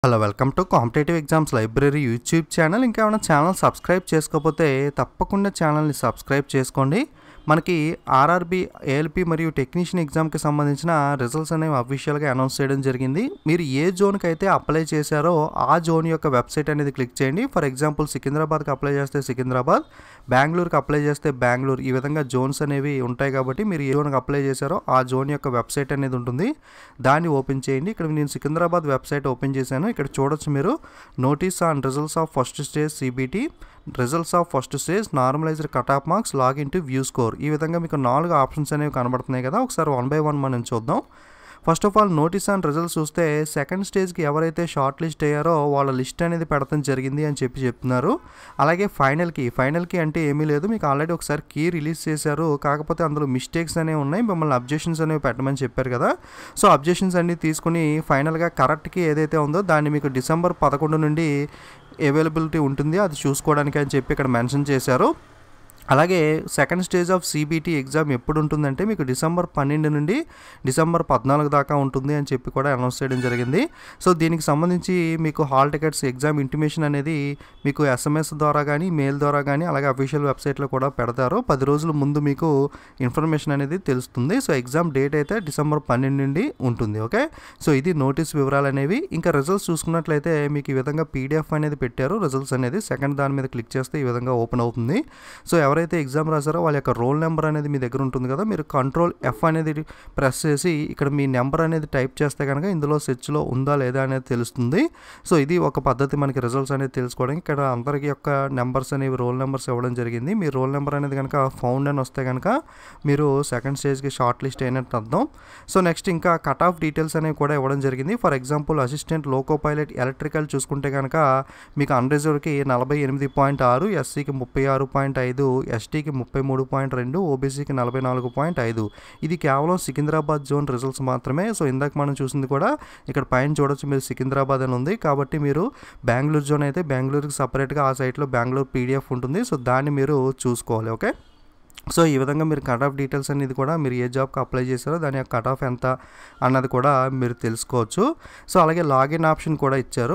hello welcome to competitive exams library YouTube channel ఇంకేమైనా channel subscribe చేసుకోకపోతే తప్పకుండా ఛానల్ని సబ్స్క్రైబ్ చేసుకోండి మనకి ఆర్ఆర్బి ఏఎల్పి మరియు టెక్నీషియన్ ఎగ్జామ్కి సంబంధించిన రిజల్ట్స్ అనేవి అఫీషియల్గా అనౌన్స్ చేయడం జరిగింది మీరు ఏ జోన్కి అయితే అప్లై చేశారో ఆ జోన్ యొక్క వెబ్సైట్ అనేది క్లిక్ చేయండి ఫర్ ఎగ్జాంపుల్ సికింద్రాబాద్కి అప్లై చేస్తే సికింద్రాబాద్ బెంగళూరుకి అప్లై చేస్తే బెంగళూరు ఈ విధంగా జోన్స్ అనేవి ఉంటాయి కాబట్టి మీరు ఏ జోన్కి అప్లై చేశారో ఆ జోన్ యొక్క వెబ్సైట్ అనేది ఉంటుంది దాన్ని ఓపెన్ చేయండి ఇక్కడ నేను సికింద్రాబాద్ వెబ్సైట్ ఓపెన్ చేశాను ఇక్కడ చూడొచ్చు మీరు notice on results of first stage CBT results of first stage normalised cut off marks login to view score ఈ విధంగా మీకు నాలుగు ఆప్షన్స్ అనేవి కనబడుతున్నాయి కదా ఒకసారి వన్ బై వన్ మనం చూద్దాం first of all notice on results చూస్తే సెకండ్ స్టేజ్కి ఎవరైతే షార్ట్ లిస్ట్ అయ్యారో వాళ్ళ లిస్ట్ అనేది పెడతాం జరిగింది అని చెప్పి చెప్తున్నారు అలాగే ఫైనల్కి ఫైనల్కి అంటే ఏమీ లేదు మీకు ఆల్రెడీ ఒకసారి కీ రిలీజ్ చేశారు కాకపోతే అందులో మిస్టేక్స్ అనేవి ఉన్నాయి మిమ్మల్ని అబ్జెక్షన్స్ అనేవి పెట్టమని చెప్పారు కదా సో అబ్జెక్షన్స్ అన్ని తీసుకుని ఫైనల్గా కరెక్ట్కి ఏదైతే ఉందో దాన్ని మీకు డిసెంబర్ పదకొండు నుండి అవైలబిలిటీ ఉంటుంది అది చూసుకోవడానికి అని చెప్పి ఇక్కడ మెన్షన్ చేశారు అలాగే second stage of CBT exam ఎప్పుడు ఉంటుందంటే మీకు డిసెంబర్ పన్నెండు నుండి డిసెంబర్ పద్నాలుగు దాకా ఉంటుంది అని చెప్పి కూడా అనౌన్స్ చేయడం జరిగింది సో దీనికి సంబంధించి మీకు హాల్ టికెట్స్ ఎగ్జామ్ ఇంటిమేషన్ అనేది మీకు ఎస్ఎంఎస్ ద్వారా కానీ మెయిల్ ద్వారా కానీ అలాగే అఫీషియల్ వెబ్సైట్లో కూడా పెడతారు పది రోజుల ముందు మీకు ఇన్ఫర్మేషన్ అనేది తెలుస్తుంది సో ఎగ్జామ్ డేట్ అయితే డిసెంబర్ పన్నెండు నుండి ఉంటుంది ఓకే సో ఇది నోటీస్ వివరాలు అనేవి ఇంకా రిజల్ట్స్ చూసుకున్నట్లయితే మీకు ఈ విధంగా పీడిఎఫ్ అనేది పెట్టారు రిజల్ట్స్ అనేది సెకండ్ దాని మీద క్లిక్ చేస్తే ఈ విధంగా ఓపెన్ అవుతుంది సో ఎవరైతే ఎగ్జామ్ రాసారో వాళ్ళ యొక్క రోల్ నెంబర్ అనేది మీ దగ్గర ఉంటుంది కదా మీరు కంట్రోల్ ఎఫ్ అనేది ప్రెస్ చేసి ఇక్కడ మీ నెంబర్ అనేది టైప్ చేస్తే కనుక ఇందులో సెర్చ్లో ఉందా లేదా అనేది తెలుస్తుంది సో ఇది ఒక పద్ధతి మనకి రిజల్ట్స్ అనేది తెలుసుకోవడానికి ఇక్కడ అందరికి యొక్క నెంబర్స్ అనేవి రోల్ నెంబర్స్ ఇవ్వడం జరిగింది మీ రోల్ నెంబర్ అనేది కనుక ఫౌండ్ అని వస్తే కనుక మీరు సెకండ్ స్టేజ్కి షార్ట్ లిస్ట్ అయినట్టు అర్థం సో నెక్స్ట్ ఇంకా కట్ ఆఫ్ డీటెయిల్స్ అనేవి కూడా ఇవ్వడం జరిగింది for example assistant loco pilot electrical చూసుకుంటే కనుక మీకు అన్రిజర్వ్కి నలభై ఎనిమిది పాయింట్ ఆరు ఎస్సీకి ముప్పై ఆరు పాయింట్ ఐదు ఎస్టీకి ముప్పై మూడు పాయింట్ రెండు ఓబీసీకి నలభై నాలుగు పాయింట్ ఐదు ఇది కేవలం సికింద్రాబాద్ జోన్ రిజల్ట్స్ మాత్రమే సో ఇందాక మనం చూసింది కూడా ఇక్కడ పైన చూడొచ్చు మీరు సికింద్రాబాద్ అని ఉంది కాబట్టి మీరు బెంగళూరు జోన్ అయితే బెంగళూరుకి సపరేట్గా ఆ సైట్లో బెంగళూరు పీడిఎఫ్ ఉంటుంది సో దాన్ని మీరు చూసుకోవాలి ఓకే సో ఈ విధంగా మీరు కట్ ఆఫ్ డీటెయిల్స్ అనేది కూడా మీరు ఏ జాబ్కి అప్లై చేశారో దాని యొక్క కట్ ఆఫ్ ఎంత అన్నది కూడా మీరు తెలుసుకోవచ్చు సో అలాగే లాగిన్ ఆప్షన్ కూడా ఇచ్చారు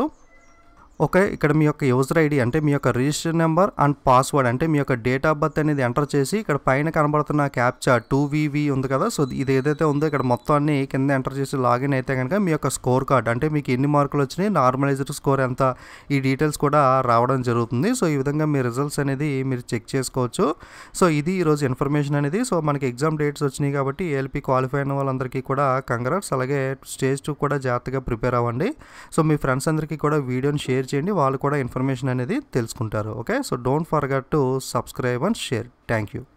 ఓకే ఇక్కడ మీ యొక్క యూజర్ ఐడి అంటే మీ యొక్క రిజిస్టర్ నెంబర్ అండ్ పాస్వర్డ్ అంటే మీ యొక్క డేట్ ఆఫ్ బర్త్ అనేది ఎంటర్ చేసి ఇక్కడ పైన కనబడుతున్న క్యాప్చా టూ వివి ఉంది కదా సో ఇది ఏదైతే ఉందో ఇక్కడ మొత్తం అన్ని కింద ఎంటర్ చేసి లాగిన్ అయితే కనుక మీ యొక్క స్కోర్ కార్డ్ అంటే మీకు ఎన్ని మార్కులు వచ్చినాయి నార్మలైజ్డ్ స్కోర్ ఎంత ఈ డీటెయిల్స్ కూడా రావడం జరుగుతుంది సో ఈ విధంగా మీ రిజల్ట్స్ అనేది మీరు చెక్ చేసుకోవచ్చు సో ఇది ఈరోజు ఇన్ఫర్మేషన్ అనేది సో మనకి ఎగ్జామ్ డేట్స్ వచ్చినాయి కాబట్టి ఏఎల్పి క్వాలిఫై అయిన వాళ్ళందరికీ కూడా కంగ్రాట్స్ అలాగే స్టేజ్ టూ కూడా జాగ్రత్తగా ప్రిపేర్ అవ్వండి సో మీ ఫ్రెండ్స్ అందరికీ కూడా వీడియోని షేర్ చేయండి వాళ్ళు కూడా ఇన్ఫర్మేషన్ అనేది తెలుసుకుంటారు okay so don't forget to subscribe and share thank you